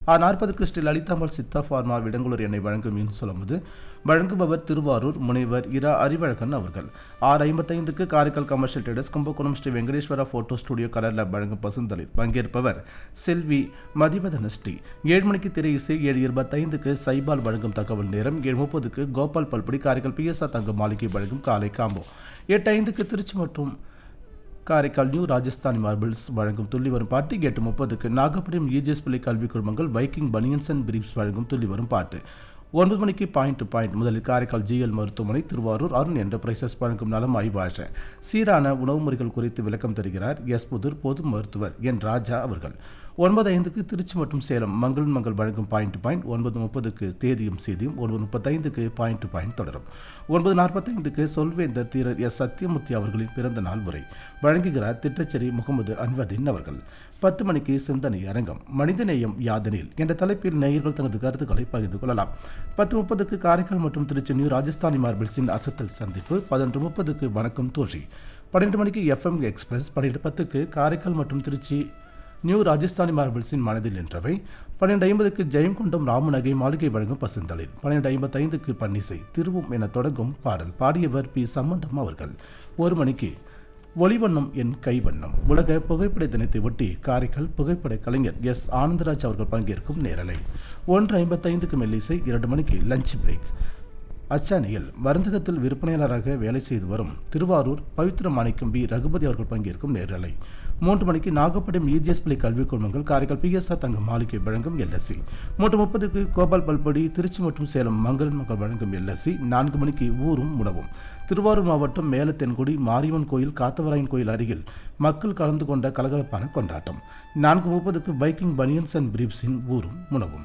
ஆறு நாற்பதுக்கு ஸ்ரீ லலிதாம்பாள் சித்தா ஃபார்மா விடங்குளூர் எண்ணெய் வழங்கும் இன்சொலமுது வழங்குபவர் திருவாரூர் முனைவர் இரா அறிவழகன் அவர்கள் ஆறு ஐம்பத்தைந்துக்கு Karaikal commercial traders Kumbakonam Sri Venkateswara photo studio colour lab வழங்கும் பசுந்தளிர் பங்கேற்பவர் செல்வி மதிவதன ஸ்ரீ ஏழு மணிக்கு திரை இசை ஏழு இருபத்தைந்துக்கு சைபால் வழங்கும் தகவல் நேரம் ஏழு முப்பதுக்கு கோபால் பல்படி காரைக்கால் பிஎஸ்ஆர் தங்க மாளிகை வழங்கும் காலை காம்போ எட்டு ஐந்துக்கு திருச்சி மற்றும் காரைக்கால் நியூ ராஜஸ்தானி மார்பிள்ஸ் வழங்கும் துள்ளி வரும் பாட்டு எட்டு முப்பதுக்கு நாகப்பட்டினம் இஜிஎஸ் பிள்ளை கல்வி குழுமங்கள் பைக்கிங் பனியன்ஸ் அண்ட் பிரீப்ஸ் வழங்கும் துள்ளி வரும் பாட்டு ஒன்பது மணிக்கு பாயிண்ட் டு பாயிண்ட் முதலில் காரைக்கால் ஜிஎல் மருத்துவமனை திருவாரூர் அருண் என்டர்பிரைசஸ் வழங்கும் நலம் ஆய்வாக சீரான உணவு முறைகள் குறித்து விளக்கம் தருகிறார் எஸ் புதூர் பொது மருத்துவர் என் ராஜா அவர்கள் ஒன்பது ஐந்துக்கு திருச்சி மற்றும் சேலம் மங்கள் மங்கள் வழங்கும் பாயிண்ட் டு பாயிண்ட் ஒன்பது முப்பதுக்கு தேதியும் செய்தியும் ஒன்பது முப்பத்தைந்துக்கு பாயிண்ட் டு பாயிண்ட் தொடரும் ஒன்பது நாற்பத்தைந்துக்கு சொல்வேந்தர் தீரர் எஸ் சத்யமூர்த்தி அவர்களின் பிறந்த நாள் உரை வழங்குகிறார் திட்டச்சேரி முகமது அன்வர்தீன் அவர்கள் பத்து மணிக்கு சிந்தனை அரங்கம் மனிதநேயம் யாதனில் என்ற தலைப்பில் நேயர்கள் தனது கருத்துக்களை பகிர்ந்து கொள்ளலாம் பத்து முப்பதுக்கு காரைக்கால் மற்றும் திருச்சி நியூ ராஜஸ்தானி மார்பிள்ஸின் அசத்தல் சந்திப்பு பதினொன்று முப்பதுக்கு வணக்கம் தோஷி பன்னெண்டு மணிக்கு எஃப்எம் எக்ஸ்பிரஸ் பன்னிரெண்டு பத்துக்கு காரைக்கால் மற்றும் திருச்சி நியூ ராஜஸ்தானி மார்பிள்ஸின் மனதில் நின்றவை பன்னெண்டு ஐம்பதுக்கு ஜெயங்கொண்டம் ராமநகை மாளிகை வழங்கும் பசுந்தளிர் பன்னெண்டு ஐம்பத்தைந்துக்கு பன்னிசை திருவும் என தொடங்கும் பாடல் பாடியவர் பி சம்பந்தம் அவர்கள் ஒரு மணிக்கு ஒளிவண்ணம் என் கைவண்ணம் உலக புகைப்பட தினத்தை ஒட்டி காரைக்கால் புகைப்பட கலைஞர் எஸ் ஆனந்தராஜ் அவர்கள் பங்கேற்கும் நேரலை ஒன்று ஐம்பத்தைந்துக்கு மெல்லிசை இரண்டு மணிக்கு லஞ்ச் பிரேக் அச்சானியில் மருந்தகத்தில் விற்பனையாளராக வேலை செய்து வரும் திருவாரூர் பவித்ர மாணிக்கம் பி ரகுபதி அவர்கள் பங்கேற்கும் நேரலை மூன்று மணிக்கு நாகப்பட்டினம் இஜிஎஸ் பிள்ளை கல்விக் குழுமங்கள் காரைக்கால் பிஎஸ்ஆர் தங்க மாளிகை வழங்கும் எல்எஸ்சி மூன்று முப்பதுக்கு கோபால் பல்படி திருச்சி மற்றும் சேலம் மங்களன் மக்கள் வழங்கும் எல்எஸ்சி நான்கு மணிக்கு ஊரும் உணவும் திருவாரூர் மாவட்டம் மேலத்தென்குடி மாரியம்மன் கோயில் காத்தவராயன் கோயில் அருகில் மக்கள் கலந்து கொண்ட கலகலப்பான கொண்டாட்டம் நான்கு முப்பதுக்கு பைக்கிங் பனியன்ஸ் அண்ட் பிரீப்ஸின் ஊரும் உணவும்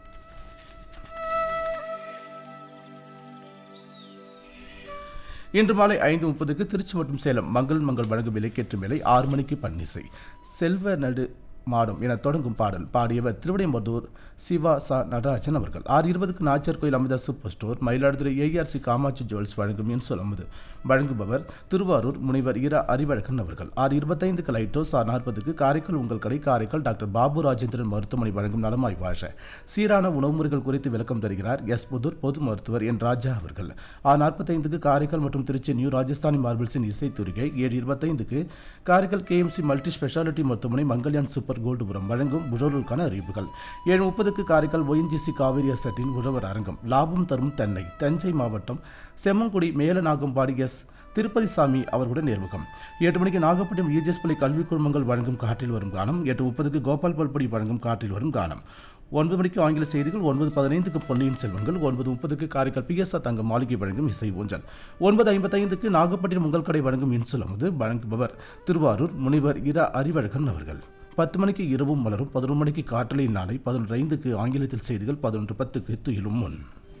இன்று மாலை ஐந்து முப்பதுக்கு திருச்சி மற்றும் சேலம் மங்கள் மங்கள் வழங்கும் விலைக்கேற்றும் விலை ஆறு மணிக்கு பன்னிசை செல்வ நடு மாடும் என தொடங்கும் பாடல் பாடியவர் திருவிடைமருதூர் சிவா சா நடராஜன் அவர்கள் ஆறு இருபதுக்கு Nachiyar Koil Amirtha super store Mayiladuthurai ARC Kamatchi jewels வழங்கும் என் சொல்லமுது வழங்குபவர் திருவாரூர் முனைவர் இரா அறிவழகன் அவர்கள் ஆறு இருபத்தைந்துக்கு லைட்டோஸ் ஆறு நாற்பதுக்கு காரைக்கால் உங்கள் கடை காரைக்கால் டாக்டர் பாபு ராஜேந்திரன் மருத்துவமனை வழங்கும் நலமாய் வாழ சீரான உணவு முறைகள் குறித்து விளக்கம் தருகிறார் எஸ் புதூர் பொது மருத்துவர் என் ராஜா அவர்கள் ஆறு நாற்பத்தைந்துக்கு காரைக்கால் மற்றும் திருச்சி நியூ ராஜஸ்தானி மார்பிள்ஸின் இசைத்துறைகை ஏழு இருபத்தைந்துக்கு காரைக்கால் கேஎம்சி மல்டி ஸ்பெஷாலிட்டி மருத்துவமனை மங்கல்யான் சூப்பர் கோல்டுபுரம் வழங்கும் உழவர்களுக்கான அறிவிப்புகள் ஏழு முப்பதுக்கு காரைக்கால் ஒயின்ஜிசி காவிரி அசட்டின் உழவர் அரங்கம் லாபம் தரும் தென்னை தஞ்சை மாவட்டம் செம்மங்குடி மேலநாகம்பாடி எஸ் திருப்பதி சாமி அவர்களுடன் நேர்முகம் எட்டு மணிக்கு நாகப்பட்டினம் இஜிஎஸ் பிள்ளை கல்விக் குழுமங்கள் வழங்கும் காற்றில் வரும் கானம் எட்டு முப்பதுக்கு கோபால் பல்படி வழங்கும் காற்றில் வரும் கானம் ஒன்பது மணிக்கு ஆங்கில செய்திகள் ஒன்பது பதினைந்துக்கு பொன்னியின் செல்வங்கள் ஒன்பது முப்பதுக்கு காரைக்கால் பிஎஸ்ஆர் தங்க மாளிகை வழங்கும் இசை ஊஞ்சல் ஒன்பது ஐம்பத்தைந்துக்கு நாகப்பட்டினம் உங்கள் கடை வழங்கும் இன்சுலமுது வழங்குபவர் திருவாரூர் முனிவர் இரா அறிவழகன் அவர்கள் பத்து மணிக்கு இரவும் மலரும் பதினொரு மணிக்கு காற்றலை நாளை பதினொன்று ஐந்துக்கு ஆங்கிலத்தில் செய்திகள் பதினொன்று பத்துக்கு துயிலும் முன்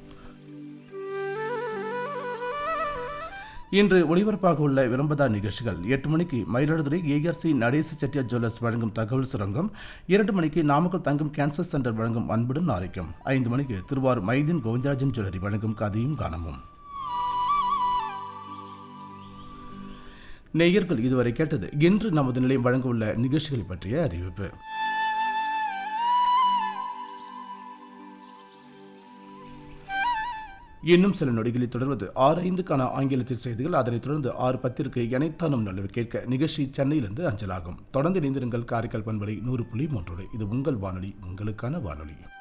இன்று ஒளிபரப்பாக உள்ள விளம்பதா நிகழ்ச்சிகள் எட்டு மணிக்கு மயிலாடுதுறை ஏஆர்சி நடேச செட்டியார் ஜுவல்லர்ஸ் வழங்கும் தகவல் சுரங்கம் இரண்டு மணிக்கு நாமக்கல் தங்கம் கேன்சர் சென்டர் வழங்கும் அன்புடன் ஆரோக்கியம் ஐந்து மணிக்கு திருவாரூர் மைதீன் கோவிந்தராஜன் ஜுவல்லரி வழங்கும் கதையும் காணமும் நேயர்கள் இதுவரை கேட்டது இன்று நமது நிலையம் வழங்க உள்ள நிகழ்ச்சிகளை பற்றிய அறிவிப்பு இன்னும் சில நொடிகளில் தொடர்வது ஆறு ஐந்துக்கான ஆங்கிலத்தில் செய்திகள் அதனைத் தொடர்ந்து ஆறு பத்திற்கு இணைத்தானும் நல்லவை கேட்க நிகழ்ச்சி சென்னையிலிருந்து அஞ்சலாகும் தொடர்ந்து இணைந்திருங்கள் காரைக்கால் பண்பலை நூறு புள்ளி மூன்றோடு இது உங்கள் வானொலி உங்களுக்கான வானொலி